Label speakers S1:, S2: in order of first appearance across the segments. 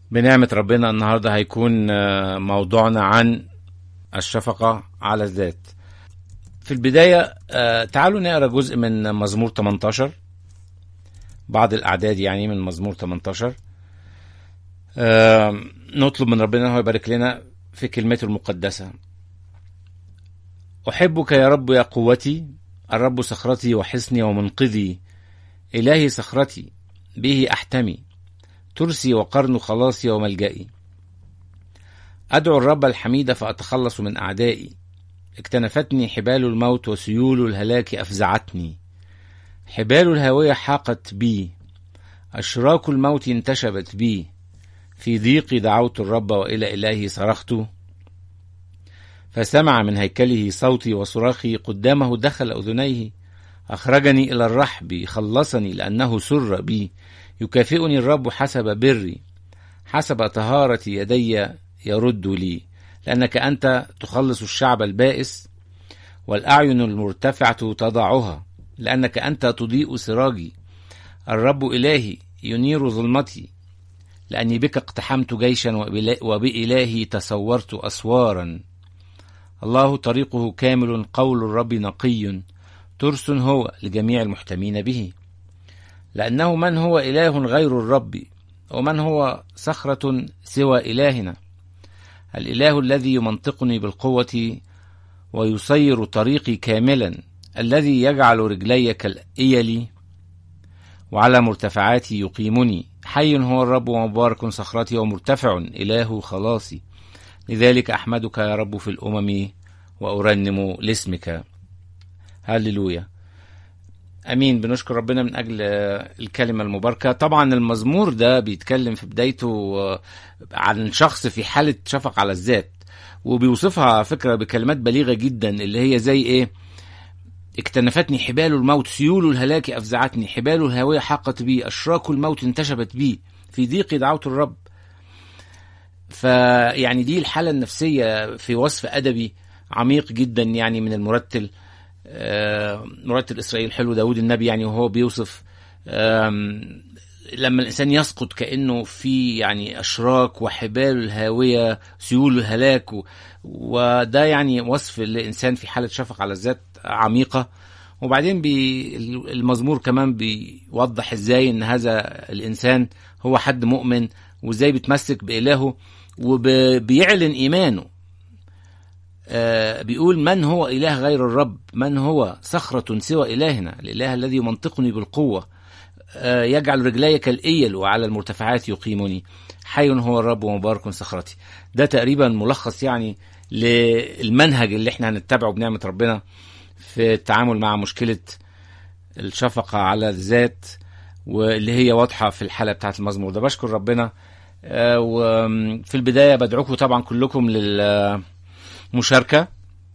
S1: بنعمة ربنا النهاردة هيكون آه، موضوعنا عن الشفقة على الذات في البداية آه، تعالوا نقرأ جزء من مزمور 18 بعض الأعداد يعني من مزمور 18 آه، نطلب من ربنا هو يبارك لنا في كلمته المقدسة أحبك يا رب يا قوتي الرب صخرتي وحصني ومنقذي إلهي صخرتي به أحتمي ترسي وقرن خلاصي وملجئي أدعو الرب الحميد فأتخلص من أعدائي اكتنفتني حبال الموت وسيول الهلاك أفزعتني حبال الهاوية حاقت بي أشراك الموت انتشبت بي في ضيقي دعوت الرب وإلى إلهي صرخت فسمع من هيكله صوتي وصراخي قدامه دخل أذنيه أخرجني إلى الرحب خلصني لأنه سر بي يكافئني الرب حسب بري حسب طهارة يدي يرد لي لأنك أنت تخلص الشعب البائس والأعين المرتفعة تضعها لأنك أنت تضيء سراجي الرب إلهي ينير ظلمتي لأني بك اقتحمت جيشا وبلا- وبإلهي تصورت أسوارا الله طريقه كامل قول الرب نقي ترس هو لجميع المحتمين به لأنه من هو إله غير الرب ومن هو صخرة سوى إلهنا الإله الذي يمنطقني بالقوة ويصير طريقي كاملا الذي يجعل رجلي كالإيل وعلى مرتفعاتي يقيمني حي هو الرب ومبارك صخرتي ومرتفع إله خلاصي لذلك أحمدك يا رب في الأمم وأرنم لاسمك هللويا امين بنشكر ربنا من اجل آه، الكلمه المباركه طبعا المزمور ده بيتكلم في بدايته آه، عن شخص في حاله شفق على الذات وبيوصفها على فكره بكلمات بليغه جدا اللي هي زي ايه اكتنفتني حبال الموت سيول الهلاك افزعتني حبال الهاويه حاقت بي اشراك الموت انتشبت بي في ضيقي دعوت الرب فيعني دي الحاله النفسيه في وصف ادبي عميق جدا يعني من المرتل آه، مرتل اسرائيل حلو داود النبي يعني وهو بيوصف آم، لما الانسان يسقط كانه في يعني اشراك وحبال الهاويه سيول الهلاك و- وده يعني وصف الانسان في حاله شفق على الذات عميقه وبعدين بي المزمور كمان بيوضح ازاي ان هذا الانسان هو حد مؤمن وازاي بيتمسك بالهه وبيعلن ايمانه آه، بيقول من هو إله غير الرب من هو صخرة سوى إلهنا الإله الذي يمنطقني بالقوة آه، يجعل رجلي كالإيل وعلى المرتفعات يقيمني حي هو الرب ومبارك صخرتي ده تقريبا ملخص يعني للمنهج اللي احنا هنتبعه بنعمة ربنا في التعامل مع مشكلة الشفقة على الذات واللي هي واضحة في الحالة بتاعت المزمور ده بشكر ربنا آه، وفي البداية بدعوكم طبعا كلكم لل مشاركة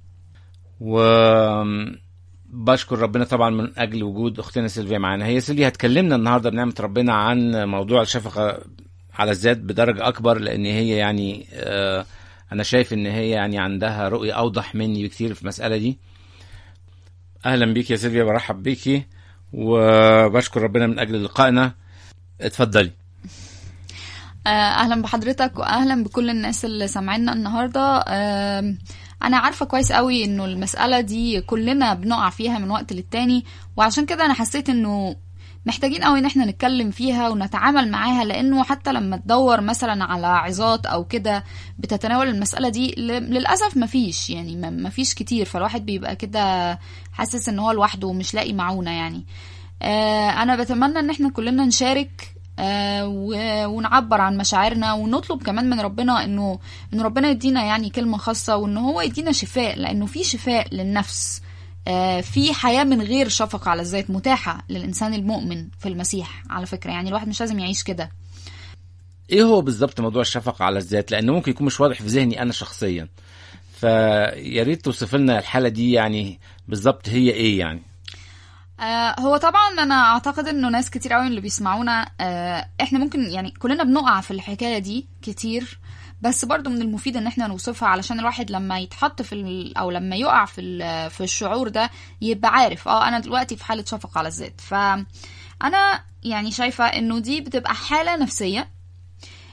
S1: وبشكر ربنا طبعا من أجل وجود أختنا سيلفيا معانا هي سيلفيا هتكلمنا النهاردة بنعمة ربنا عن موضوع الشفقة على الذات بدرجة أكبر لأن هي يعني آه، أنا شايف إن هي يعني عندها رؤية أوضح مني بكتير في المسألة دي أهلا بيك يا سيلفيا برحب بيكي وبشكر ربنا من أجل لقائنا اتفضلي
S2: آه، اهلا بحضرتك واهلا بكل الناس اللي سامعينا النهارده آم، انا عارفه كويس قوي انه المساله دي كلنا بنقع فيها من وقت للتاني وعشان كده انا حسيت انه محتاجين قوي ان احنا نتكلم فيها ونتعامل معاها لانه حتى لما تدور مثلا على عظات او كده بتتناول المساله دي ل- للاسف مفيش يعني ما- مفيش كتير فالواحد بيبقى كده حاسس ان هو لوحده ومش لاقي معونه يعني آه، انا بتمنى ان احنا كلنا نشارك آه، و- ونعبر عن مشاعرنا ونطلب كمان من ربنا انه ان ربنا يدينا يعني كلمه خاصه وان هو يدينا شفاء لانه في شفاء للنفس آه، في حياه من غير شفقه على الذات متاحه للانسان المؤمن في المسيح على فكره يعني الواحد مش لازم يعيش كده
S1: ايه هو بالظبط موضوع الشفقة على الذات لانه ممكن يكون مش واضح في ذهني انا شخصيا فيا ريت توصف لنا الحالة دي يعني بالظبط هي ايه يعني
S2: آه، هو طبعا انا اعتقد انه ناس كتير قوي اللي بيسمعونا آه، احنا ممكن يعني كلنا بنقع في الحكايه دي كتير بس برضو من المفيد ان احنا نوصفها علشان الواحد لما يتحط في ال... او لما يقع في ال... في الشعور ده يبقى عارف اه انا دلوقتي في حاله شفقه على الذات فانا يعني شايفه انه دي بتبقى حاله نفسيه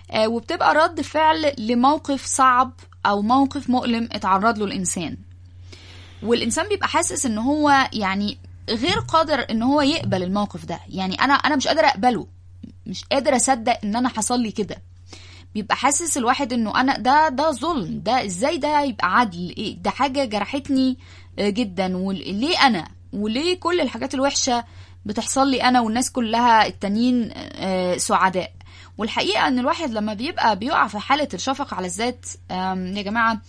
S2: آه، وبتبقى رد فعل لموقف صعب او موقف مؤلم اتعرض له الانسان والانسان بيبقى حاسس ان هو يعني غير قادر ان هو يقبل الموقف ده يعني انا انا مش قادر اقبله مش قادر اصدق ان انا حصل لي كده بيبقى حاسس الواحد انه انا ده ده ظلم ده ازاي ده يبقى عدل ايه ده حاجه جرحتني آه، جدا وليه انا وليه كل الحاجات الوحشه بتحصل لي انا والناس كلها التانيين آه، سعداء والحقيقه ان الواحد لما بيبقى بيقع في حاله الشفقه على الذات آم، يا جماعه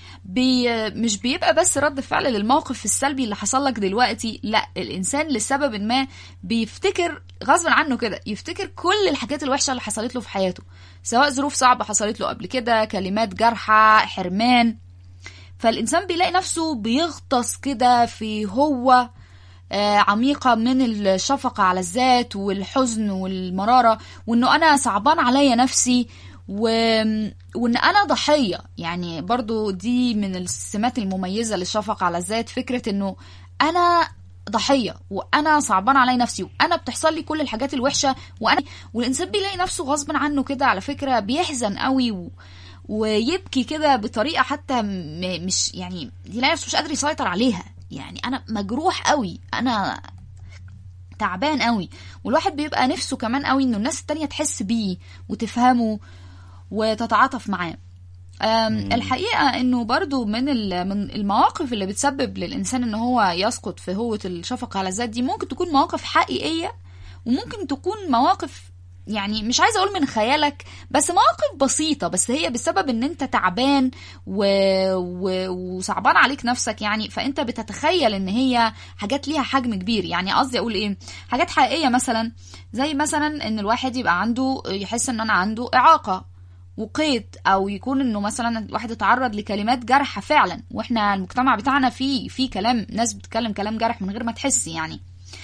S2: بي مش بيبقى بس رد فعل للموقف السلبي اللي حصل لك دلوقتي لا الانسان لسبب ما بيفتكر غصب عنه كده يفتكر كل الحاجات الوحشه اللي حصلت له في حياته سواء ظروف صعبه حصلت له قبل كده كلمات جارحه حرمان فالانسان بيلاقي نفسه بيغطس كده في هو آه، عميقة من الشفقة على الذات والحزن والمرارة وانه انا صعبان عليا نفسي و... وان انا ضحية يعني برضو دي من السمات المميزة للشفقة على الذات فكرة انه انا ضحية وانا صعبان علي نفسي وانا بتحصل لي كل الحاجات الوحشة وانا والانسان بيلاقي نفسه غصب عنه كده على فكرة بيحزن قوي و... ويبكي كده بطريقة حتى م... مش يعني يلاقي نفسه مش قادر يسيطر عليها يعني انا مجروح قوي انا تعبان قوي والواحد بيبقى نفسه كمان قوي انه الناس التانية تحس بيه وتفهمه وتتعاطف معاه أم، الحقيقة انه برضو من ال- من المواقف اللي بتسبب للانسان ان هو يسقط في هوة الشفقة على الذات دي ممكن تكون مواقف حقيقية وممكن تكون مواقف يعني مش عايزه اقول من خيالك بس مواقف بسيطه بس هي بسبب ان انت تعبان و... و... وصعبان عليك نفسك يعني فانت بتتخيل ان هي حاجات ليها حجم كبير يعني قصدي اقول ايه حاجات حقيقيه مثلا زي مثلا ان الواحد يبقى عنده يحس ان انا عنده اعاقه وقيد او يكون انه مثلا الواحد اتعرض لكلمات جرح فعلا واحنا المجتمع بتاعنا فيه في كلام ناس بتتكلم كلام جرح من غير ما تحس يعني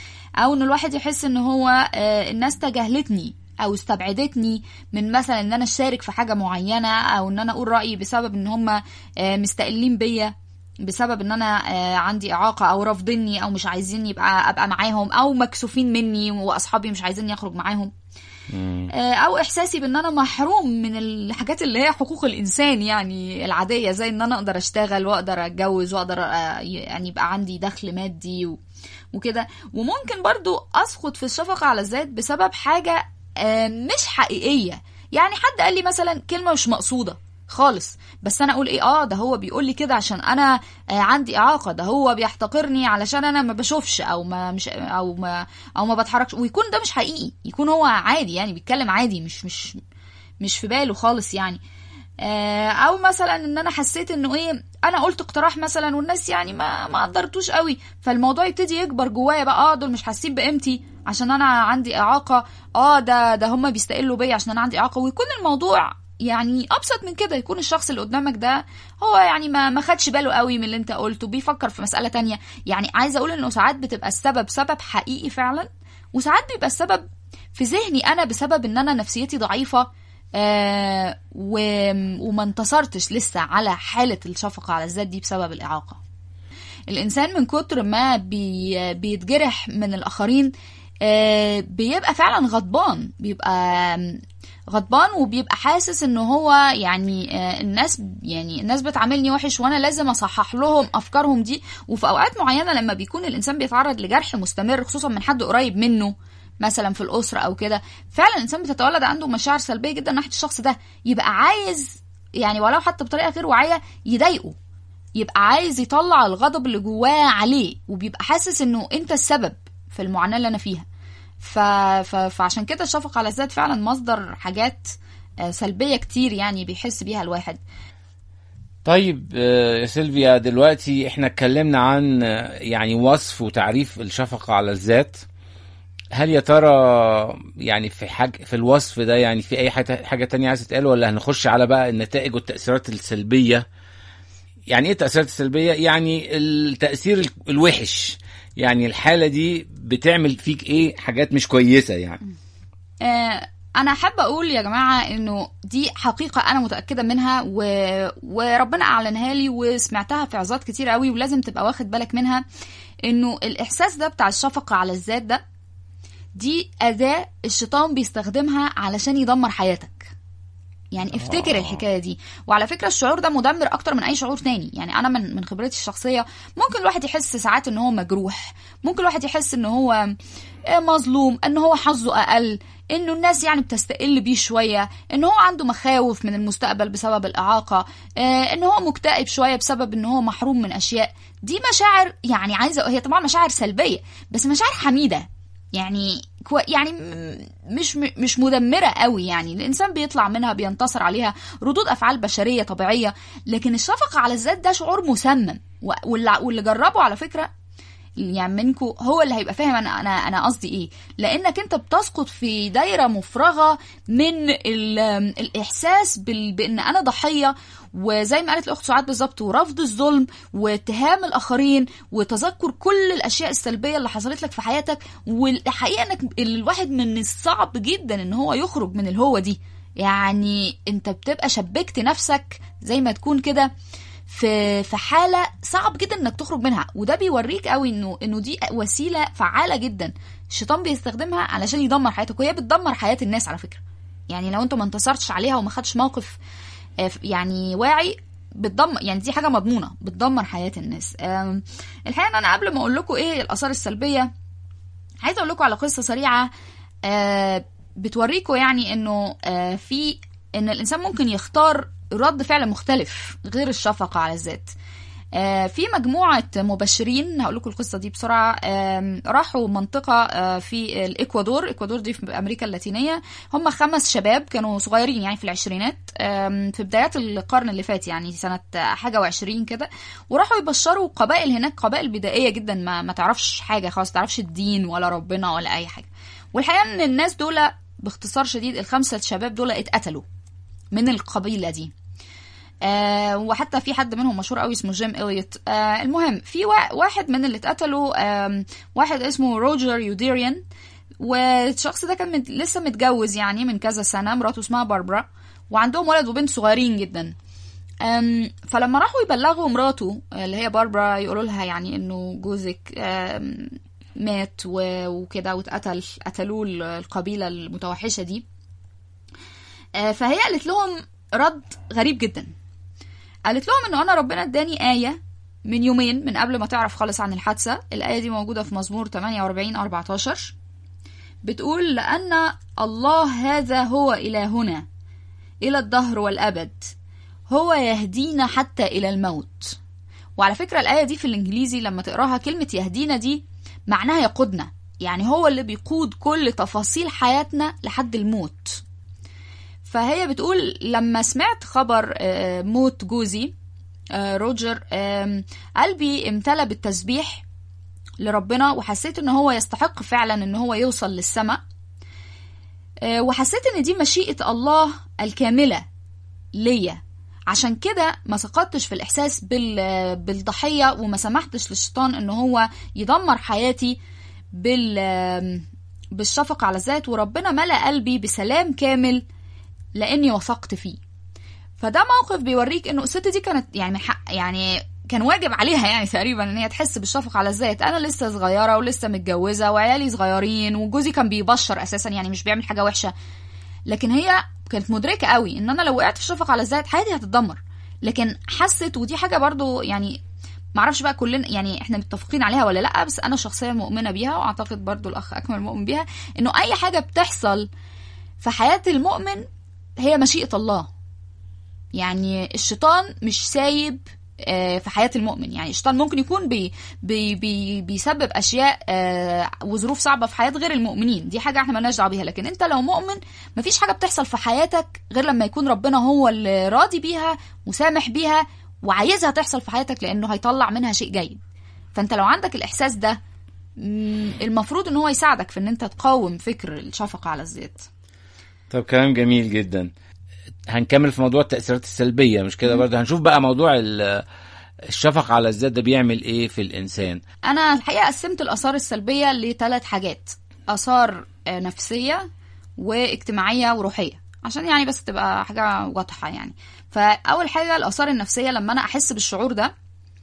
S2: او ان الواحد يحس ان هو آه، الناس تجاهلتني او استبعدتني من مثلا ان انا اشارك في حاجه معينه او ان انا اقول رايي بسبب ان هم مستقلين بيا بسبب ان انا آه، عندي اعاقه او رافضيني او مش عايزين يبقى ابقى معاهم او مكسوفين مني واصحابي مش عايزين يخرج معاهم آه، او احساسي بان انا محروم من الحاجات اللي هي حقوق الانسان يعني العاديه زي ان انا اقدر اشتغل واقدر اتجوز واقدر آه، يعني يبقى عندي دخل مادي و- وكده وممكن برضو اسقط في الشفقه على الذات بسبب حاجه آه، مش حقيقيه يعني حد قال لي مثلا كلمه مش مقصوده خالص بس انا اقول ايه اه ده هو بيقول لي كده عشان انا آه عندي اعاقه ده هو بيحتقرني علشان انا ما بشوفش او ما مش او ما او ما بتحركش ويكون ده مش حقيقي يكون هو عادي يعني بيتكلم عادي مش مش مش في باله خالص يعني آه، او مثلا ان انا حسيت انه ايه انا قلت اقتراح مثلا والناس يعني ما ما قدرتوش قوي فالموضوع يبتدي يكبر جوايا بقى اه دول مش حاسين بقيمتي عشان انا عندي اعاقه اه ده ده هم بيستقلوا بيا عشان انا عندي اعاقه ويكون الموضوع يعني ابسط من كده يكون الشخص اللي قدامك ده هو يعني ما ما خدش باله قوي من اللي انت قلته بيفكر في مساله تانية يعني عايزه اقول انه ساعات بتبقى السبب سبب حقيقي فعلا وساعات بيبقى السبب في ذهني انا بسبب ان انا نفسيتي ضعيفه آه و... وما انتصرتش لسه على حالة الشفقة على الذات دي بسبب الإعاقة الإنسان من كتر ما بي... بيتجرح من الآخرين آه بيبقى فعلا غضبان بيبقى غضبان وبيبقى حاسس ان هو يعني آه الناس يعني الناس بتعاملني وحش وانا لازم اصحح لهم افكارهم دي وفي اوقات معينه لما بيكون الانسان بيتعرض لجرح مستمر خصوصا من حد قريب منه مثلا في الاسره او كده فعلا الانسان بتتولد عنده مشاعر سلبيه جدا ناحيه الشخص ده يبقى عايز يعني ولو حتى بطريقه غير واعيه يضايقه يبقى عايز يطلع الغضب اللي جواه عليه وبيبقى حاسس انه انت السبب في المعاناه اللي انا فيها ف... ف... فعشان كده الشفقه على الذات فعلا مصدر حاجات آه، سلبيه كتير يعني بيحس بيها الواحد
S1: طيب آه، يا سيلفيا دلوقتي احنا اتكلمنا عن آه، يعني وصف وتعريف الشفقة على الذات هل يا ترى يعني في حاجة في الوصف ده يعني في اي حاجة حاجة تانية عايز تتقال ولا هنخش على بقى النتائج والتأثيرات السلبية يعني ايه التأثيرات السلبية يعني التأثير ال- الوحش يعني الحالة دي بتعمل فيك ايه حاجات مش كويسة يعني
S2: آه، انا حابه اقول يا جماعه انه دي حقيقه انا متاكده منها و... وربنا اعلنها لي وسمعتها في عظات كتير قوي ولازم تبقى واخد بالك منها انه الاحساس ده بتاع الشفقه على الذات ده دي اداه الشيطان بيستخدمها علشان يدمر حياتك يعني افتكر
S1: آه.
S2: الحكايه دي وعلى فكره الشعور ده مدمر اكتر من اي شعور تاني يعني انا من من خبرتي الشخصيه ممكن الواحد يحس ساعات ان هو مجروح ممكن الواحد يحس ان هو آه، مظلوم ان هو حظه اقل انه الناس يعني بتستقل بيه شويه ان هو عنده مخاوف من المستقبل بسبب الاعاقه آه، ان هو مكتئب شويه بسبب ان هو محروم من اشياء دي مشاعر يعني عايزه هي طبعا مشاعر سلبيه بس مشاعر حميده يعني كو يعني م- مش م- مش مدمره قوي يعني الانسان بيطلع منها بينتصر عليها ردود افعال بشريه طبيعيه لكن الشفقه على الذات ده شعور مسمم و- واللي واللي جربه على فكره يعني منكم هو اللي هيبقى فاهم انا انا انا قصدي ايه لانك انت بتسقط في دايره مفرغه من ال- الاحساس بال- بان انا ضحيه وزي ما قالت الاخت سعاد بالظبط ورفض الظلم واتهام الاخرين وتذكر كل الاشياء السلبيه اللي حصلت لك في حياتك والحقيقه انك الواحد من الصعب جدا ان هو يخرج من الهوه دي يعني انت بتبقى شبكت نفسك زي ما تكون كده في في حاله صعب جدا انك تخرج منها وده بيوريك قوي انه انه دي وسيله فعاله جدا الشيطان بيستخدمها علشان يدمر حياتك وهي بتدمر حياه الناس على فكره يعني لو انت ما انتصرتش عليها وما خدتش موقف آه، يعني واعي بتدمر يعني دي حاجه مضمونه بتدمر حياه الناس آم، الحقيقه ان انا قبل ما اقول لكم ايه الاثار السلبيه عايزه اقول لكم على قصه سريعه آه، بتوريكم يعني انه آه، في ان الانسان ممكن يختار رد فعل مختلف غير الشفقه على الذات آه، في مجموعة مبشرين هقول لكم القصة دي بسرعة آم، راحوا منطقة آه، في الإكوادور الإكوادور دي في أمريكا اللاتينية هم خمس شباب كانوا صغيرين يعني في العشرينات آم، في بدايات القرن اللي فات يعني سنة حاجة وعشرين كده وراحوا يبشروا قبائل هناك قبائل بدائية جدا ما, ما تعرفش حاجة خالص ما تعرفش الدين ولا ربنا ولا أي حاجة والحقيقة إن الناس دول باختصار شديد الخمسة شباب دول اتقتلوا من القبيلة دي آه وحتى في حد منهم مشهور قوي اسمه جيم إليوت آه المهم في وا- واحد من اللي اتقتلوا آم، واحد اسمه روجر يوديريان والشخص ده كان مت... لسه متجوز يعني من كذا سنة مراته اسمها باربرا وعندهم ولد وبنت صغيرين جدا أم، فلما راحوا يبلغوا مراته اللي هي باربرا يقولوا لها يعني انه جوزك أم، مات و- وكده واتقتل قتلوه ال- القبيلة المتوحشة دي آه، فهي قالت لهم رد غريب جدا قالت لهم انه انا ربنا اداني آية من يومين من قبل ما تعرف خالص عن الحادثة الآية دي موجودة في مزمور 48 14 بتقول لأن الله هذا هو إلهنا إلى الدهر والأبد هو يهدينا حتى إلى الموت وعلى فكرة الآية دي في الإنجليزي لما تقراها كلمة يهدينا دي معناها يقودنا يعني هو اللي بيقود كل تفاصيل حياتنا لحد الموت فهي بتقول لما سمعت خبر آه، موت جوزي آه، روجر آم، قلبي امتلى بالتسبيح لربنا وحسيت ان هو يستحق فعلا ان هو يوصل للسماء آه، وحسيت ان دي مشيئة الله الكاملة ليا عشان كده ما سقطتش في الاحساس بال بالضحيه وما سمحتش للشيطان ان هو يدمر حياتي بال بالشفقه على الذات وربنا ملأ قلبي بسلام كامل لاني وثقت فيه فده موقف بيوريك انه الست دي كانت يعني من حق يعني كان واجب عليها يعني تقريبا ان هي تحس بالشفقه على الذات انا لسه صغيره ولسه متجوزه وعيالي صغيرين وجوزي كان بيبشر اساسا يعني مش بيعمل حاجه وحشه لكن هي كانت مدركه قوي ان انا لو وقعت في الشفقه على الذات حياتي هتتدمر لكن حست ودي حاجه برضو يعني معرفش بقى كلنا يعني احنا متفقين عليها ولا لا بس انا شخصيا مؤمنه بيها واعتقد برضو الاخ اكمل مؤمن بيها انه اي حاجه بتحصل في حياه المؤمن هي مشيئه الله يعني الشيطان مش سايب آه، في حياة المؤمن يعني الشيطان ممكن يكون بي بي بي بيسبب أشياء آه، وظروف صعبة في حياة غير المؤمنين دي حاجة احنا مالناش دعوة بيها لكن انت لو مؤمن مفيش حاجة بتحصل في حياتك غير لما يكون ربنا هو اللي راضي بيها وسامح بيها وعايزها تحصل في حياتك لأنه هيطلع منها شيء جيد فانت لو عندك الإحساس ده مم، المفروض ان هو يساعدك في ان انت تقاوم فكر الشفقة على الذات
S1: طب كلام جميل جدا هنكمل في موضوع التأثيرات السلبية مش كده برضه هنشوف بقى موضوع ال- الشفقة على الذات ده بيعمل ايه في الإنسان
S2: انا الحقيقه قسمت الاثار السلبيه لثلاث حاجات اثار آه، نفسيه واجتماعيه وروحيه عشان يعني بس تبقى حاجه واضحه يعني فاول حاجه الاثار النفسيه لما انا احس بالشعور ده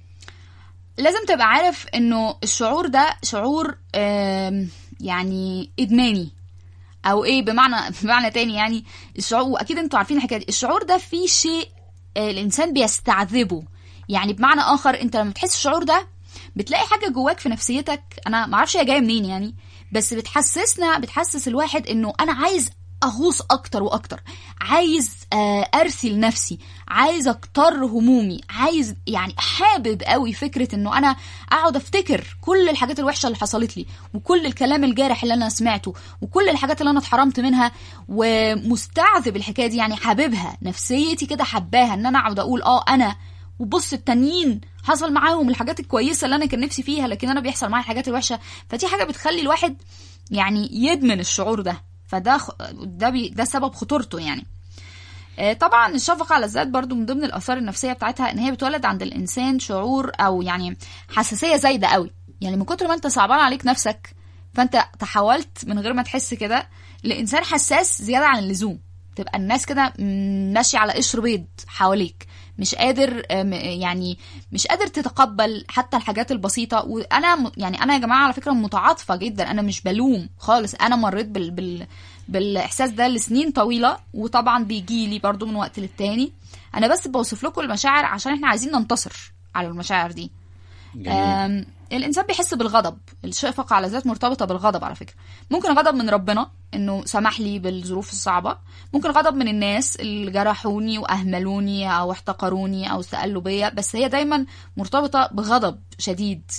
S2: لازم تبقى عارف انه الشعور ده شعور آم، يعني ادماني او ايه بمعنى بمعنى تاني يعني الشعور واكيد انتوا عارفين الحكايه دي الشعور ده فيه شيء آه، الانسان بيستعذبه يعني بمعنى اخر انت لما بتحس الشعور ده بتلاقي حاجه جواك في نفسيتك انا ما اعرفش هي جايه منين يعني بس بتحسسنا بتحسس الواحد انه انا عايز اغوص اكتر واكتر عايز آه، ارثي لنفسي عايز اكتر همومي عايز يعني حابب قوي فكره انه انا اقعد افتكر كل الحاجات الوحشه اللي حصلت لي وكل الكلام الجارح اللي انا سمعته وكل الحاجات اللي انا اتحرمت منها ومستعذب الحكايه دي يعني حاببها نفسيتي كده حباها ان انا اقعد اقول اه انا وبص التانيين حصل معاهم الحاجات الكويسه اللي انا كان نفسي فيها لكن انا بيحصل معايا الحاجات الوحشه فدي حاجه بتخلي الواحد يعني يدمن الشعور ده فده خ- ده بي ده سبب خطورته يعني آه، طبعا الشفقة على الذات برضو من ضمن الآثار النفسية بتاعتها إن هي بتولد عند الإنسان شعور أو يعني حساسية زايدة قوي يعني من كتر ما أنت صعبان عليك نفسك فأنت تحولت من غير ما تحس كده لإنسان حساس زيادة عن اللزوم تبقى الناس كده م- ماشية على قشر بيض حواليك مش قادر آم، يعني مش قادر تتقبل حتى الحاجات البسيطة وأنا م- يعني أنا يا جماعة على فكرة متعاطفة جدا أنا مش بلوم خالص أنا مريت بال, بال بالاحساس ده لسنين طويله وطبعا بيجي لي برضو من وقت للتاني انا بس بوصف لكم المشاعر عشان احنا عايزين ننتصر على المشاعر دي
S1: جميل.
S2: آم، الانسان بيحس بالغضب الشفقه على الذات مرتبطه بالغضب على فكره ممكن غضب من ربنا انه سمح لي بالظروف الصعبه ممكن غضب من الناس اللي جرحوني واهملوني او احتقروني او استقلوا بيا بس هي دايما مرتبطه بغضب شديد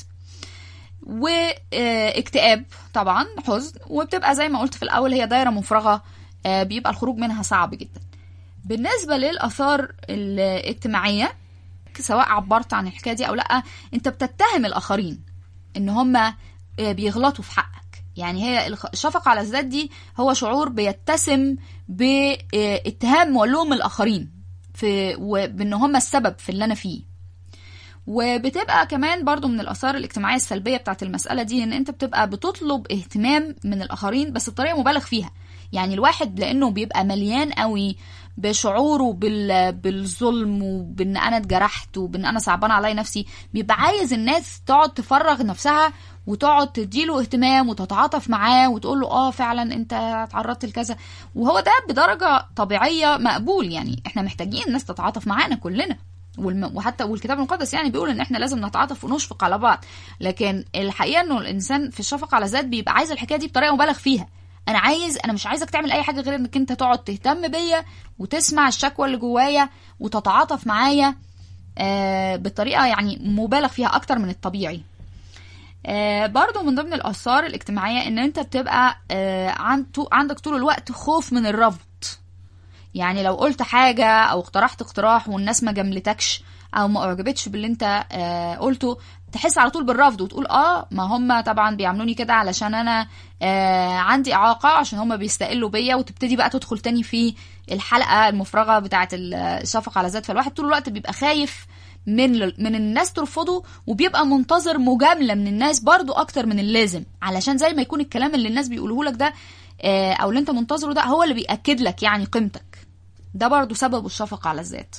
S2: واكتئاب طبعا حزن وبتبقى زي ما قلت في الاول هي دايره مفرغه آه، بيبقى الخروج منها صعب جدا بالنسبه للاثار الاجتماعيه سواء عبرت عن الحكايه دي او لا انت بتتهم الاخرين ان هم بيغلطوا في حقك يعني هي الخ- الشفقه على الذات دي هو شعور بيتسم باتهام ولوم الاخرين في وبان هم السبب في اللي انا فيه وبتبقى كمان برضو من الآثار الاجتماعية السلبية بتاعت المسألة دي إن أنت بتبقى بتطلب اهتمام من الآخرين بس بطريقة مبالغ فيها يعني الواحد لأنه بيبقى مليان قوي بشعوره بال... بالظلم وبان انا اتجرحت وبان انا صعبان عليا نفسي بيبقى عايز الناس تقعد تفرغ نفسها وتقعد تديله اهتمام وتتعاطف معاه وتقول له اه فعلا انت اتعرضت لكذا وهو ده بدرجه طبيعيه مقبول يعني احنا محتاجين الناس تتعاطف معانا كلنا والم... وحتى والكتاب المقدس يعني بيقول ان احنا لازم نتعاطف ونشفق على بعض لكن الحقيقه انه الانسان في الشفقه على الذات بيبقى عايز الحكايه دي بطريقه مبالغ فيها انا عايز انا مش عايزك تعمل اي حاجه غير انك انت تقعد تهتم بيا وتسمع الشكوى اللي جوايا وتتعاطف معايا آه بطريقه يعني مبالغ فيها اكتر من الطبيعي آه برضو من ضمن الآثار الاجتماعية إن أنت بتبقى آه عند عندك طول الوقت خوف من الرفض يعني لو قلت حاجة أو اقترحت اقتراح والناس ما جملتكش أو ما أعجبتش باللي أنت آه قلته تحس على طول بالرفض وتقول اه ما هم طبعا بيعملوني كده علشان انا آه عندي اعاقه عشان هم بيستقلوا بيا وتبتدي بقى تدخل تاني في الحلقه المفرغه بتاعه الشفقه على الذات فالواحد طول الوقت بيبقى خايف من من الناس ترفضه وبيبقى منتظر مجامله من الناس برضو اكتر من اللازم علشان زي ما يكون الكلام اللي الناس بيقولوه لك ده آه او اللي انت منتظره ده هو اللي بياكد لك يعني قيمتك ده برضو سبب الشفقه على الذات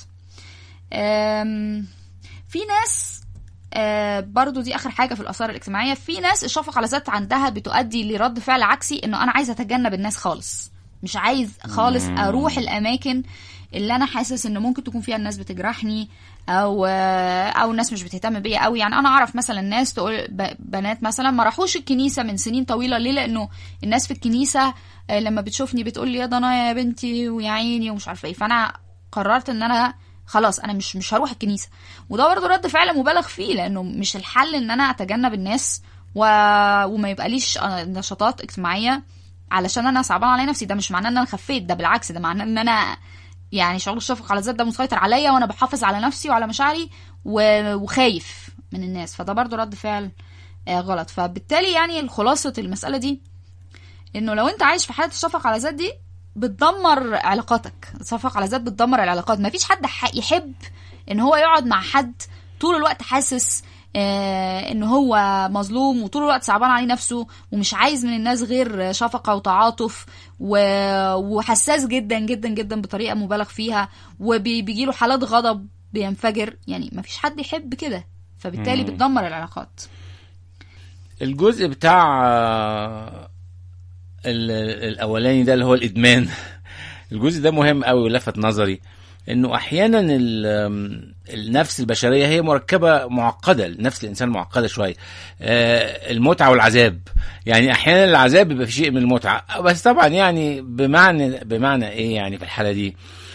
S2: في ناس آه برضو دي اخر حاجه في الاثار الاجتماعيه في ناس الشفقه على الذات عندها بتؤدي لرد فعل عكسي انه انا عايز اتجنب الناس خالص مش عايز خالص اروح الاماكن اللي انا حاسس ان ممكن تكون فيها الناس بتجرحني او او الناس مش بتهتم بيا قوي يعني انا اعرف مثلا ناس تقول بنات مثلا ما راحوش الكنيسه من سنين طويله ليه لانه الناس في الكنيسه لما بتشوفني بتقول لي يا ضنا يا بنتي ويا عيني ومش عارفه ايه فانا قررت ان انا خلاص انا مش مش هروح الكنيسه وده برضه رد فعل مبالغ فيه لانه مش الحل ان انا اتجنب الناس و... وما يبقاليش نشاطات اجتماعيه علشان انا صعبان على نفسي ده مش معناه ان انا خفيت ده بالعكس ده معناه ان انا يعني شعور الشفقه على الذات ده مسيطر عليا وانا بحافظ على نفسي وعلى مشاعري و... وخايف من الناس فده برضه رد فعل غلط فبالتالي يعني خلاصه المساله دي انه لو انت عايش في حاله الشفقه على الذات دي بتدمر علاقاتك الشفقه على الذات بتدمر العلاقات مفيش حد يحب ان هو يقعد مع حد طول الوقت حاسس آه ان هو مظلوم وطول الوقت صعبان عليه نفسه ومش عايز من الناس غير شفقه وتعاطف و... وحساس جدا جدا جدا بطريقه مبالغ فيها وبيجي له حالات غضب بينفجر يعني مفيش حد يحب كده فبالتالي بتدمر العلاقات
S1: الجزء بتاع ال- الاولاني ده اللي هو الادمان الجزء ده مهم قوي ولفت نظري انه احيانا ال- النفس البشريه هي مركبه معقده النفس الانسان معقده شويه آه، المتعه والعذاب يعني احيانا العذاب بيبقى في شيء من المتعه بس طبعا يعني بمعنى بمعنى ايه يعني في الحاله دي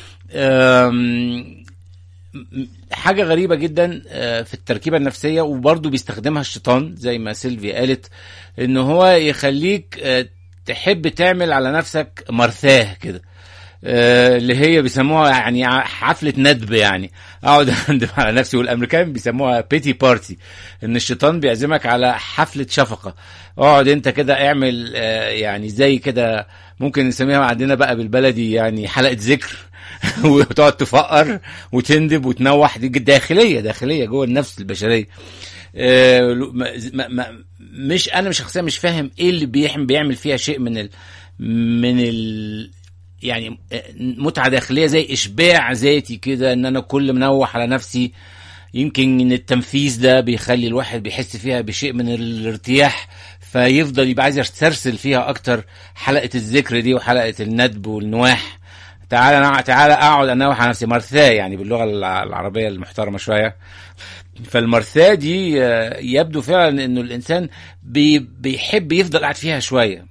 S1: آم، حاجة غريبة جدا آه، في التركيبة النفسية وبرضه بيستخدمها الشيطان زي ما سيلفي قالت ان هو يخليك آه، تحب تعمل على نفسك مرثاه كده آه، اللي هي بيسموها يعني ع- حفلة ندب يعني اقعد اندب على نفسي والامريكان بيسموها بيتي بارتي ان الشيطان بيعزمك على حفلة شفقة اقعد انت كده اعمل آه، يعني زي كده ممكن نسميها عندنا بقى بالبلدي يعني حلقة ذكر وتقعد تفقر وتندب وتنوح دي داخليه داخليه جوه النفس البشريه آه، ما- ما- ما- مش انا شخصيا مش فاهم ايه اللي بيحم بيعمل فيها شيء من ال من ال يعني آه، متعه داخليه زي اشباع ذاتي كده ان انا كل منوح على نفسي يمكن ان التنفيذ ده بيخلي الواحد بيحس فيها بشيء من الارتياح فيفضل يبقى عايز يسترسل فيها اكتر حلقه الذكر دي وحلقه الندب والنواح تعالى نع- تعالى اقعد انوح على نفسي مرثاه يعني باللغه الع- العربيه المحترمه شويه فالمرثاه دي آه، يبدو فعلا انه الانسان بي بيحب يفضل قاعد فيها شويه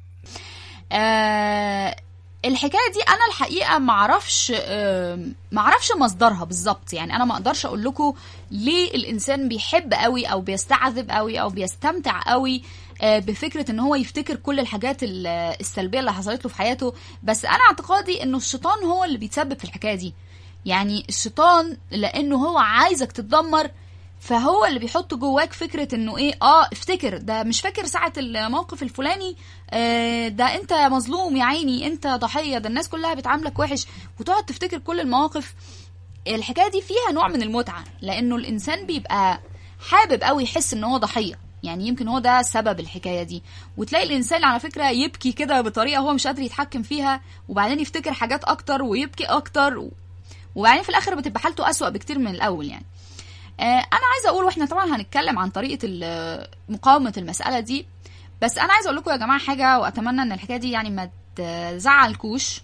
S2: آه الحكايه دي انا الحقيقه ما اعرفش آه ما اعرفش مصدرها بالظبط يعني انا ما اقدرش اقول لكم ليه الانسان بيحب قوي او بيستعذب قوي او بيستمتع قوي آه بفكره ان هو يفتكر كل الحاجات ال- السلبيه اللي حصلت له في حياته بس انا اعتقادي انه الشيطان هو اللي بيتسبب في الحكايه دي يعني الشيطان لانه هو عايزك تتدمر فهو اللي بيحط جواك فكره انه ايه اه افتكر ده مش فاكر ساعه الموقف الفلاني آه ده انت مظلوم يا عيني انت ضحيه ده الناس كلها بتعاملك وحش وتقعد تفتكر كل المواقف الحكايه دي فيها نوع من المتعه لانه الانسان بيبقى حابب قوي يحس ان هو ضحيه يعني يمكن هو ده سبب الحكايه دي وتلاقي الانسان على فكره يبكي كده بطريقه هو مش قادر يتحكم فيها وبعدين يفتكر حاجات اكتر ويبكي اكتر و... وبعدين في الاخر بتبقى حالته اسوأ بكتير من الاول يعني آه، انا عايزه اقول واحنا طبعا هنتكلم عن طريقه ال- مقاومه المساله دي بس انا عايزه اقول لكم يا جماعه حاجه واتمنى ان الحكايه دي يعني ما تزعلكوش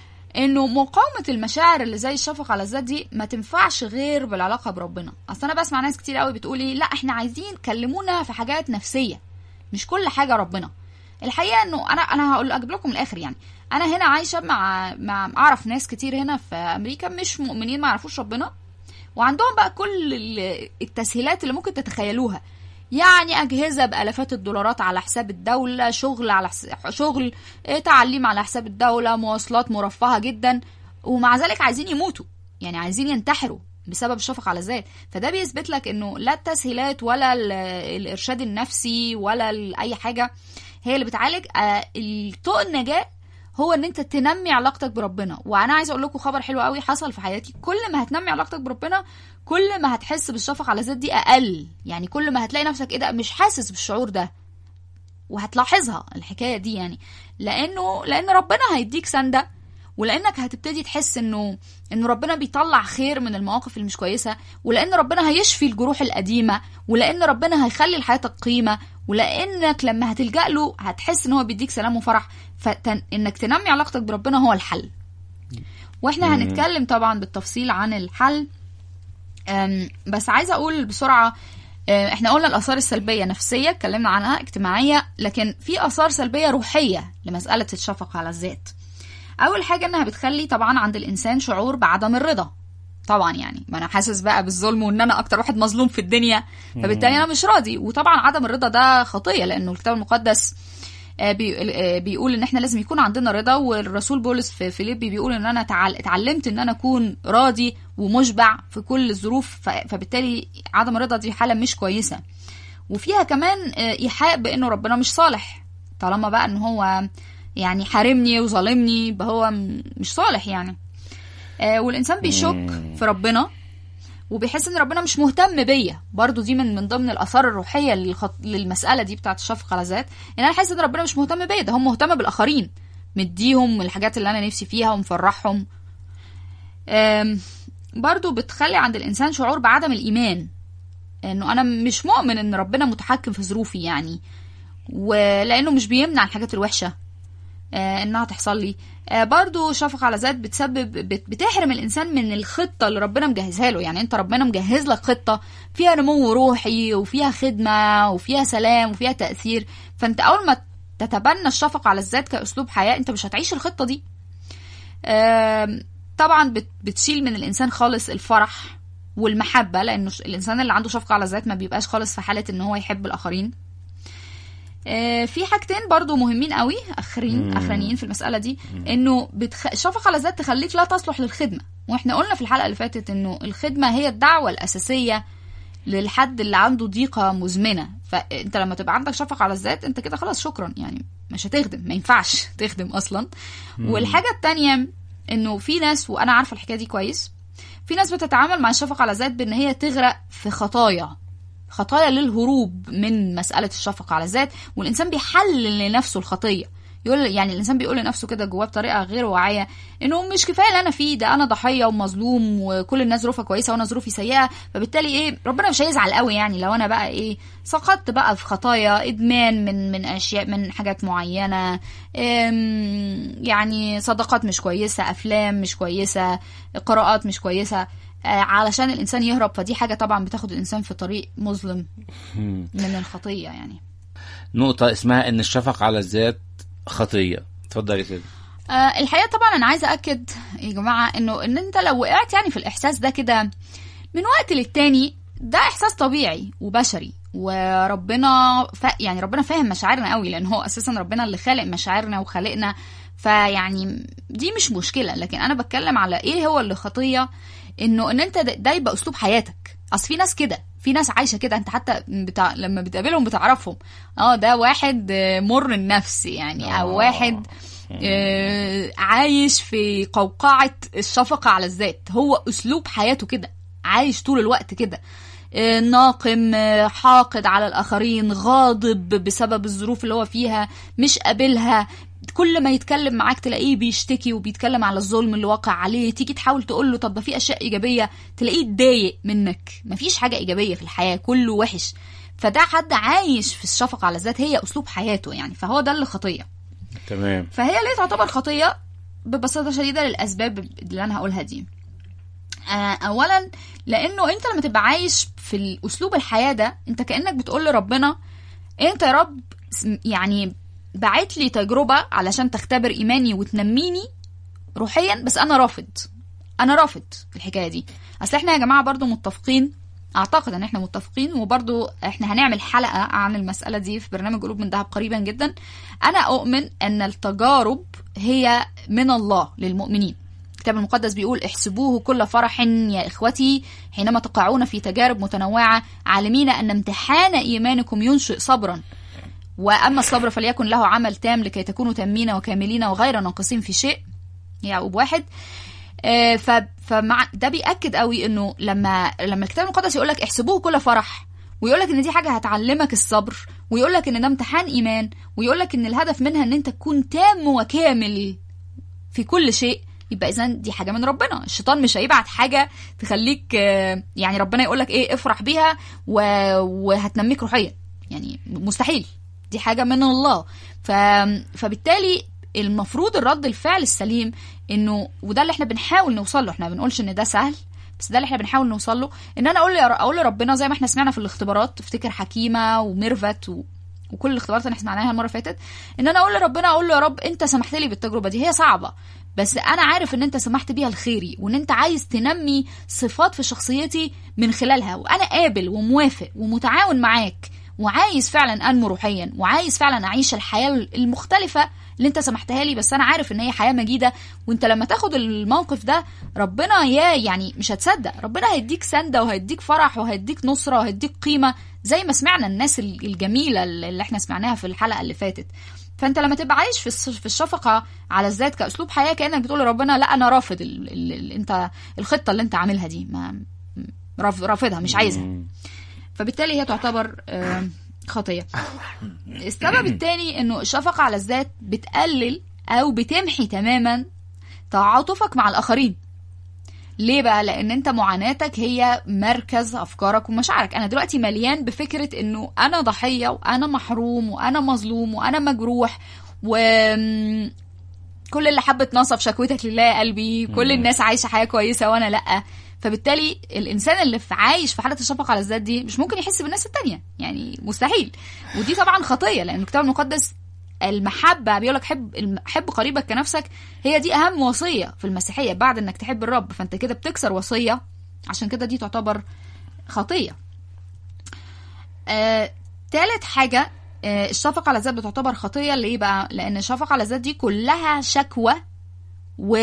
S2: انه مقاومه المشاعر اللي زي الشفقه على الذات دي ما تنفعش غير بالعلاقه بربنا اصل انا بسمع ناس كتير قوي بتقولي لا احنا عايزين كلمونا في حاجات نفسيه مش كل حاجه ربنا الحقيقه انه انا انا هقول اجيب لكم الاخر يعني انا هنا عايشه مع مع اعرف ناس كتير هنا في امريكا مش مؤمنين ما يعرفوش ربنا وعندهم بقى كل ال- التسهيلات اللي ممكن تتخيلوها يعني أجهزة بآلافات الدولارات على حساب الدولة شغل على حس... شغل إيه، تعليم على حساب الدولة مواصلات مرفهة جدا ومع ذلك عايزين يموتوا يعني عايزين ينتحروا بسبب الشفقة على الذات فده بيثبت لك انه لا التسهيلات ولا ال- الارشاد النفسي ولا ال- اي حاجة هي اللي بتعالج آه، الطوق النجاة هو ان انت تنمي علاقتك بربنا وانا عايزه اقول لكم خبر حلو قوي حصل في حياتي كل ما هتنمي علاقتك بربنا كل ما هتحس بالشفقه على الذات دي اقل يعني كل ما هتلاقي نفسك ايه ده مش حاسس بالشعور ده وهتلاحظها الحكايه دي يعني لانه لان ربنا هيديك سنده ولانك هتبتدي تحس انه انه ربنا بيطلع خير من المواقف اللي مش كويسه ولان ربنا هيشفي الجروح القديمه ولان ربنا هيخلي لحياتك قيمه ولانك لما هتلجا له هتحس ان هو بيديك سلام وفرح فانك تنمي علاقتك بربنا هو الحل واحنا هنتكلم طبعا بالتفصيل عن الحل أم، بس عايزه اقول بسرعه أه، احنا قلنا الاثار السلبيه نفسيه اتكلمنا عنها اجتماعيه لكن في اثار سلبيه روحيه لمساله الشفقه على الذات اول حاجه انها بتخلي طبعا عند الانسان شعور بعدم الرضا طبعا يعني ما انا حاسس بقى بالظلم وان انا اكتر واحد مظلوم في الدنيا فبالتالي انا مش راضي وطبعا عدم الرضا ده خطيه لانه الكتاب المقدس آه، بي- آه، بيقول ان احنا لازم يكون عندنا رضا والرسول بولس في فيليبي بيقول ان انا تعل- اتعلمت ان انا اكون راضي ومشبع في كل الظروف ف- فبالتالي عدم الرضا دي حاله مش كويسه وفيها كمان آه، ايحاء بانه ربنا مش صالح طالما بقى ان هو يعني حارمني وظالمني يبقى هو م- مش صالح يعني آه، والانسان بيشك في ربنا وبيحس ان ربنا مش مهتم بيا برضو دي من من ضمن الاثار الروحيه للخط... للمساله دي بتاعت الشفقه على الذات ان انا احس ان ربنا مش مهتم بيا ده هو مهتم بالاخرين مديهم الحاجات اللي انا نفسي فيها ومفرحهم آم، برضو بتخلي عند الانسان شعور بعدم الايمان انه انا مش مؤمن ان ربنا متحكم في ظروفي يعني ولانه مش بيمنع الحاجات الوحشه آه انها تحصل لي آه برضو شفقة على ذات بتسبب بت- بتحرم الانسان من الخطة اللي ربنا مجهزها له يعني انت ربنا مجهز لك خطة فيها نمو روحي وفيها خدمة وفيها سلام وفيها تأثير فانت اول ما تتبنى الشفقة على الذات كأسلوب حياة انت مش هتعيش الخطة دي آم، طبعا بت- بتشيل من الانسان خالص الفرح والمحبة لانه ش- الانسان اللي عنده شفقة على الذات ما بيبقاش خالص في حالة ان هو يحب الاخرين آه، في حاجتين برضو مهمين قوي اخرين
S1: مم.
S2: اخرانيين في المساله دي انه بتخ... الشفقه على الذات تخليك لا تصلح للخدمه واحنا قلنا في الحلقه اللي فاتت انه الخدمه هي الدعوه الاساسيه للحد اللي عنده ضيقه مزمنه فانت لما تبقى عندك شفقه على الذات انت كده خلاص شكرا يعني مش هتخدم ما ينفعش تخدم اصلا والحاجه التانية انه في ناس وانا عارفه الحكايه دي كويس في ناس بتتعامل مع الشفقه على الذات بان هي تغرق في خطايا خطايا للهروب من مسألة الشفقة على الذات والإنسان بيحلل لنفسه الخطية يقول يعني الإنسان بيقول لنفسه كده جواه بطريقة غير واعية إنه مش كفاية اللي أنا فيه ده أنا ضحية ومظلوم وكل الناس ظروفها كويسة وأنا ظروفي سيئة فبالتالي إيه ربنا مش هيزعل قوي يعني لو أنا بقى إيه سقطت بقى في خطايا إدمان من من أشياء من حاجات معينة إم، يعني صداقات مش كويسة أفلام مش كويسة قراءات مش كويسة آه، علشان الانسان يهرب فدي حاجه طبعا بتاخد الانسان في طريق مظلم
S1: مم.
S2: من الخطيه يعني
S1: نقطة اسمها ان الشفقة على الذات خطية اتفضل يا سيدي
S2: آه الحقيقه طبعا انا عايزه اكد يا جماعه انه ان انت لو وقعت يعني في الاحساس ده كده من وقت للتاني ده احساس طبيعي وبشري وربنا ف... يعني ربنا فاهم مشاعرنا قوي لان هو اساسا ربنا اللي خالق مشاعرنا وخالقنا فيعني دي مش مشكله لكن انا بتكلم على ايه هو اللي خطيه انه ان انت ده ده يبقى اسلوب حياتك اصل في ناس كده في ناس عايشه كده انت حتى بتاع... لما بتقابلهم بتعرفهم اه ده واحد آه، مر النفس يعني او
S1: آه.
S2: واحد آه، عايش في قوقعة الشفقة على الذات هو أسلوب حياته كده عايش طول الوقت كده آه، ناقم آه، حاقد على الآخرين غاضب بسبب الظروف اللي هو فيها مش قابلها كل ما يتكلم معاك تلاقيه بيشتكي وبيتكلم على الظلم اللي واقع عليه تيجي تحاول تقول له طب ده في اشياء ايجابيه تلاقيه اتضايق منك مفيش حاجه ايجابيه في الحياه كله وحش فده حد عايش في الشفقه على الذات هي اسلوب حياته يعني فهو ده اللي خطيه
S1: تمام
S2: فهي ليه تعتبر خطية ببساطة شديدة للأسباب اللي أنا هقولها دي آه، أولا لأنه أنت لما تبقى عايش في الأسلوب الحياة ده أنت كأنك بتقول لربنا أنت يا رب س- يعني بعت لي تجربة علشان تختبر إيماني وتنميني روحيا بس أنا رافض أنا رافض الحكاية دي أصل إحنا يا جماعة برضو متفقين اعتقد ان احنا متفقين وبرضو احنا هنعمل حلقة عن المسألة دي في برنامج قلوب من ذهب قريبا جدا انا اؤمن ان التجارب هي من الله للمؤمنين الكتاب المقدس بيقول احسبوه كل فرح يا اخوتي حينما تقعون في تجارب متنوعة عالمين ان امتحان ايمانكم ينشئ صبرا واما الصبر فليكن له عمل تام لكي تكونوا تامين وكاملين وغير ناقصين في شيء يعقوب واحد آه، ف فمع ده بياكد قوي انه لما لما الكتاب المقدس يقول لك احسبوه كل فرح ويقول لك ان دي حاجه هتعلمك الصبر ويقول لك ان ده امتحان ايمان ويقول لك ان الهدف منها ان انت تكون تام وكامل في كل شيء يبقى اذا دي حاجه من ربنا الشيطان مش هيبعت حاجه تخليك آه، يعني ربنا يقول لك ايه افرح بيها و... وهتنميك روحيا يعني مستحيل دي حاجه من الله ف... فبالتالي المفروض الرد الفعل السليم انه وده اللي احنا بنحاول نوصل له احنا بنقولش ان ده سهل بس ده اللي احنا بنحاول نوصل له ان انا اقول له اقول لربنا زي ما احنا سمعنا في الاختبارات تفتكر حكيمه وميرفت و... وكل الاختبارات اللي احنا سمعناها المره اللي فاتت ان انا اقول لربنا اقول له يا رب انت سمحت لي بالتجربه دي هي صعبه بس انا عارف ان انت سمحت بيها لخيري وان انت عايز تنمي صفات في شخصيتي من خلالها وانا قابل وموافق ومتعاون معاك وعايز فعلا انمو روحيا وعايز فعلا اعيش الحياه المختلفه اللي انت سمحتها لي بس انا عارف ان هي حياه مجيده وانت لما تاخد الموقف ده ربنا يا يعني مش هتصدق ربنا هيديك سنده وهيديك فرح وهيديك نصره وهيديك قيمه زي ما سمعنا الناس الجميله اللي احنا سمعناها في الحلقه اللي فاتت فانت لما تبقى عايش في في الشفقه على الذات كاسلوب حياه كانك بتقول لربنا لا انا رافض ال ال ال انت الخطه اللي انت عاملها دي ما رافضها مش عايزها فبالتالي هي تعتبر خطيه السبب الثاني انه الشفقه على الذات بتقلل او بتمحي تماما تعاطفك مع الاخرين ليه بقى لان انت معاناتك هي مركز افكارك ومشاعرك انا دلوقتي مليان بفكره انه انا ضحيه وانا محروم وانا مظلوم وانا مجروح و كل اللي حبت نصف شكوتك لله يا قلبي كل الناس عايشه حياه كويسه وانا لا فبالتالي الانسان اللي في عايش في حاله الشفقه على الذات دي مش ممكن يحس بالناس التانية يعني مستحيل ودي طبعا خطيه لان الكتاب المقدس المحبه بيقول لك حب حب قريبك كنفسك هي دي اهم وصيه في المسيحيه بعد انك تحب الرب فانت كده بتكسر وصيه عشان كده دي تعتبر خطيه آه، تالت حاجه آه، الشفقه على الذات بتعتبر خطيه ليه بقى لان الشفقه على الذات دي كلها شكوى و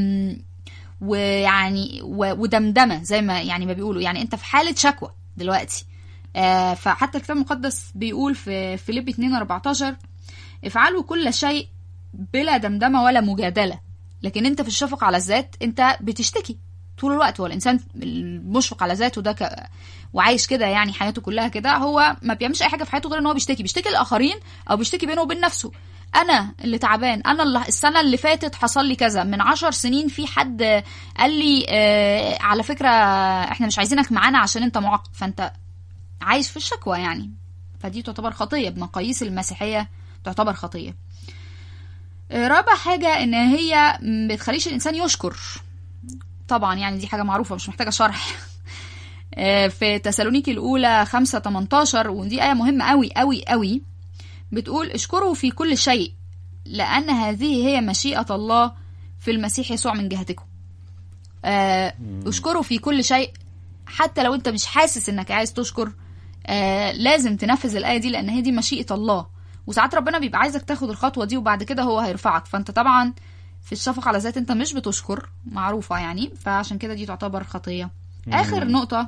S2: ويعني و... ودمدمه زي ما يعني ما بيقولوا يعني انت في حاله شكوى دلوقتي آه فحتى الكتاب المقدس بيقول في فيليب 2 14 افعلوا كل شيء بلا دمدمه ولا مجادله لكن انت في الشفقه على الذات انت بتشتكي طول الوقت هو الانسان المشفق على ذاته ده ك... وعايش كده يعني حياته كلها كده هو ما بيعملش اي حاجه في حياته غير ان هو بيشتكي بيشتكي الاخرين او بيشتكي بينه وبين نفسه انا اللي تعبان انا اللي السنه اللي فاتت حصل لي كذا من عشر سنين في حد قال لي آه على فكره احنا مش عايزينك معانا عشان انت معاق فانت عايش في الشكوى يعني فدي تعتبر خطيه بمقاييس المسيحيه تعتبر خطيه آه، رابع حاجه ان هي ما بتخليش الانسان يشكر طبعا يعني دي حاجه معروفه مش محتاجه شرح آه، في تسالونيكي الاولى 5 18 ودي ايه مهمه قوي قوي قوي بتقول اشكروا في كل شيء لأن هذه هي مشيئة الله في المسيح يسوع من جهتكم آه، اشكروا في كل شيء حتى لو انت مش حاسس انك عايز تشكر آه، لازم تنفذ الآية دي لأن هي دي مشيئة الله وساعات ربنا بيبقى عايزك تاخد الخطوة دي وبعد كده هو هيرفعك فانت طبعا في الشفقة على ذات انت مش بتشكر معروفة يعني فعشان كده دي تعتبر خطية آخر نقطة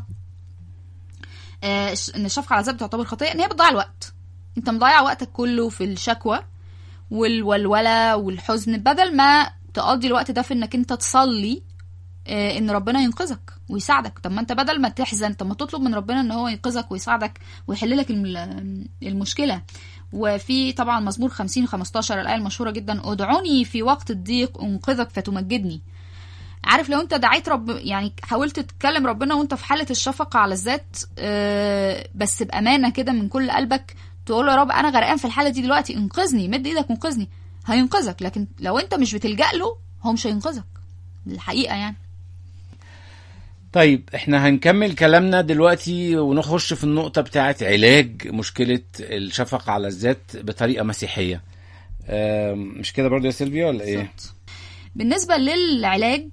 S2: آه، ان الشفقة على الذات بتعتبر خطية ان هي بتضيع الوقت انت مضيع وقتك كله في الشكوى والولولة والحزن بدل ما تقضي الوقت ده في انك انت تصلي آه، ان ربنا ينقذك ويساعدك طب ما انت بدل ما تحزن طب ما تطلب من ربنا ان هو ينقذك ويساعدك ويحل لك الم- المشكله وفي طبعا مزمور 50 15 الايه المشهوره جدا ادعوني في وقت الضيق انقذك فتمجدني عارف لو انت دعيت رب يعني حاولت تتكلم ربنا وانت في حاله الشفقه على الذات آه، بس بامانه كده من كل قلبك تقول له يا رب انا غرقان في الحاله دي دلوقتي انقذني مد ايدك وانقذني هينقذك لكن لو انت مش بتلجأ له هو مش هينقذك الحقيقه يعني
S1: طيب احنا هنكمل كلامنا دلوقتي ونخش في النقطة بتاعت علاج مشكلة الشفقة على الذات بطريقة مسيحية آم، مش كده برضو يا سيلفيا ولا ايه؟
S2: بالظبط. بالنسبة للعلاج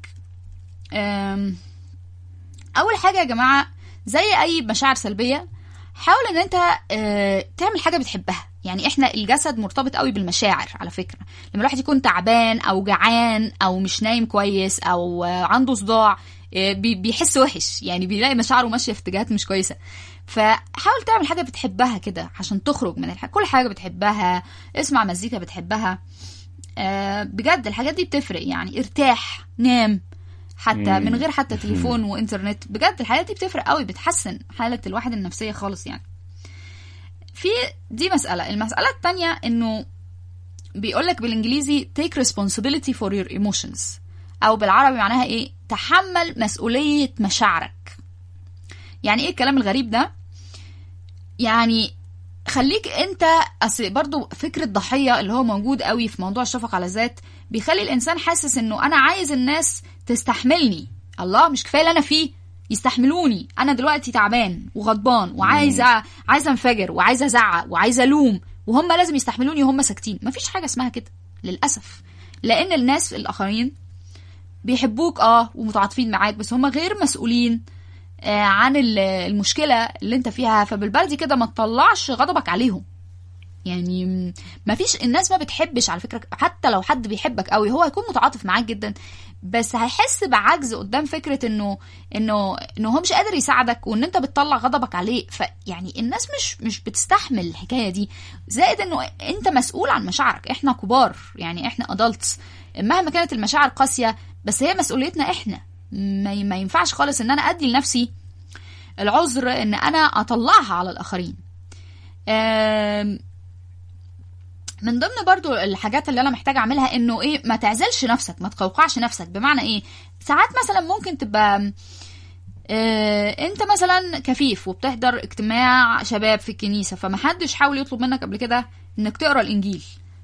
S2: أم، أول حاجة يا جماعة زي أي مشاعر سلبية حاول إن أنت أه، تعمل حاجة بتحبها يعني إحنا الجسد مرتبط قوي بالمشاعر على فكرة لما الواحد يكون تعبان أو جعان أو مش نايم كويس أو آه، عنده صداع آه، بي- بيحس وحش يعني بيلاقي مشاعره ماشية في اتجاهات مش كويسة فحاول تعمل حاجة بتحبها كده عشان تخرج من الحاجة كل حاجة بتحبها اسمع مزيكا بتحبها آه، بجد الحاجات دي بتفرق يعني ارتاح نام حتى
S1: مم.
S2: من غير حتى تليفون وانترنت بجد الحاجات دي بتفرق قوي بتحسن حالة الواحد النفسية خالص يعني في دي مسألة المسألة التانية انه بيقولك بالانجليزي take responsibility for your emotions او بالعربي معناها ايه تحمل مسؤولية مشاعرك يعني ايه الكلام الغريب ده يعني خليك انت اصل برضو فكره ضحيه اللي هو موجود قوي في موضوع الشفقه على الذات بيخلي الانسان حاسس انه انا عايز الناس تستحملني الله مش كفايه اللي انا فيه يستحملوني انا دلوقتي تعبان وغضبان وعايزه عايزه انفجر وعايزه ازعق وعايزه الوم وهم لازم يستحملوني وهم ساكتين مفيش حاجه اسمها كده للاسف لان الناس الاخرين بيحبوك اه ومتعاطفين معاك بس هم غير مسؤولين آه، عن ال- المشكله اللي انت فيها فبالبلدي كده ما تطلعش غضبك عليهم يعني م- ما فيش الناس ما بتحبش على فكره حتى لو حد بيحبك قوي هو هيكون متعاطف معاك جدا بس هيحس بعجز قدام فكره انه انه انه هو مش قادر يساعدك وان انت بتطلع غضبك عليه فيعني الناس مش مش بتستحمل الحكايه دي زائد انه انت مسؤول عن مشاعرك احنا كبار يعني احنا ادلتس مهما كانت المشاعر قاسيه بس هي مسؤوليتنا احنا ما ي- ما ينفعش خالص ان انا ادي لنفسي العذر ان انا اطلعها على الاخرين آم، من ضمن برضو الحاجات اللي انا محتاجه اعملها انه ايه ما تعزلش نفسك ما تقوقعش نفسك بمعنى ايه ساعات مثلا ممكن تبقى آه، انت مثلا كفيف وبتحضر اجتماع شباب في الكنيسه فمحدش حاول يطلب منك قبل كده انك تقرا الانجيل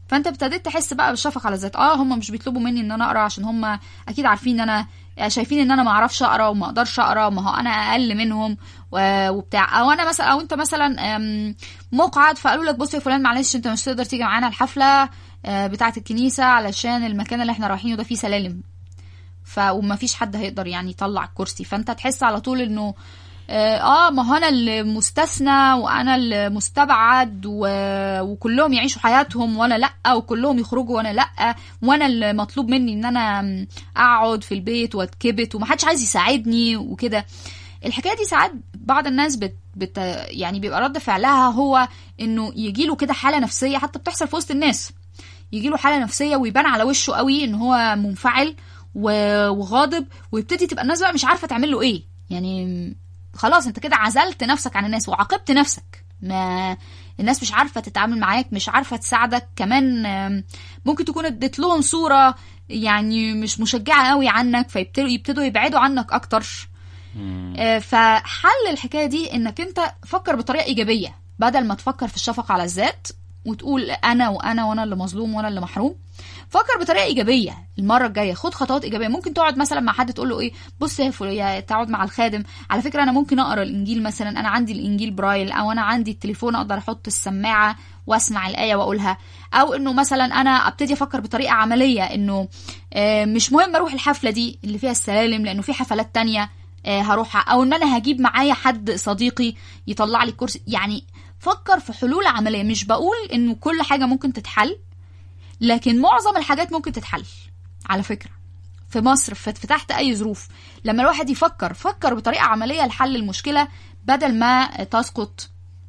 S2: فانت ابتديت تحس بقى بالشفقه على الذات اه هم مش بيطلبوا مني ان انا اقرا عشان هم اكيد عارفين ان انا شايفين ان انا ما اعرفش اقرا وما اقدرش اقرا ما هو انا اقل منهم و- وبتاع او انا مثلا او انت مثلا أم، مقعد فقالوا لك بص يا فلان معلش انت مش تقدر تيجي معانا الحفله آه، بتاعه الكنيسه علشان المكان اللي احنا رايحينه ده فيه سلالم ف وما فيش حد هيقدر يعني يطلع الكرسي فانت تحس على طول انه اه آه، ما هو انا المستثنى وانا المستبعد و... وكلهم يعيشوا حياتهم وانا لا وكلهم يخرجوا وانا لا وانا المطلوب مني ان انا اقعد في البيت واتكبت ومحدش عايز يساعدني وكده الحكايه دي ساعات بعض الناس بت... بت... يعني بيبقى رد فعلها هو انه يجيله كده حاله نفسيه حتى بتحصل في وسط الناس يجيله حاله نفسيه ويبان على وشه قوي ان هو منفعل و- وغاضب ويبتدي تبقى الناس بقى مش عارفه تعمل له ايه يعني خلاص انت كده عزلت نفسك عن الناس وعاقبت نفسك ما الناس مش عارفه تتعامل معاك مش عارفه تساعدك كمان آم، ممكن تكون اديت لهم صوره يعني مش مشجعه قوي عنك فيبتدوا يبتدوا يبعدوا عنك اكتر آه، فحل الحكايه دي انك انت فكر بطريقه ايجابيه بدل ما تفكر في الشفقه على الذات وتقول انا وانا وانا اللي مظلوم وانا اللي محروم فكر بطريقه ايجابيه المره الجايه خد خطوات ايجابيه ممكن تقعد مثلا مع حد تقول له ايه بص يا فل- يا تقعد مع الخادم على فكره انا ممكن اقرا الانجيل مثلا انا عندي الانجيل برايل او انا عندي التليفون اقدر احط السماعه واسمع الايه واقولها او انه مثلا انا ابتدي افكر بطريقه عمليه انه آه، مش مهم اروح الحفله دي اللي فيها السلالم لانه في حفلات تانية آه، هروحها او ان انا هجيب معايا حد صديقي يطلع لي الكرسي يعني فكر في حلول عمليه مش بقول انه كل حاجه ممكن تتحل لكن معظم الحاجات ممكن تتحل على فكره في مصر في في تحت اي ظروف لما الواحد يفكر فكر بطريقه عمليه لحل المشكله بدل ما تسقط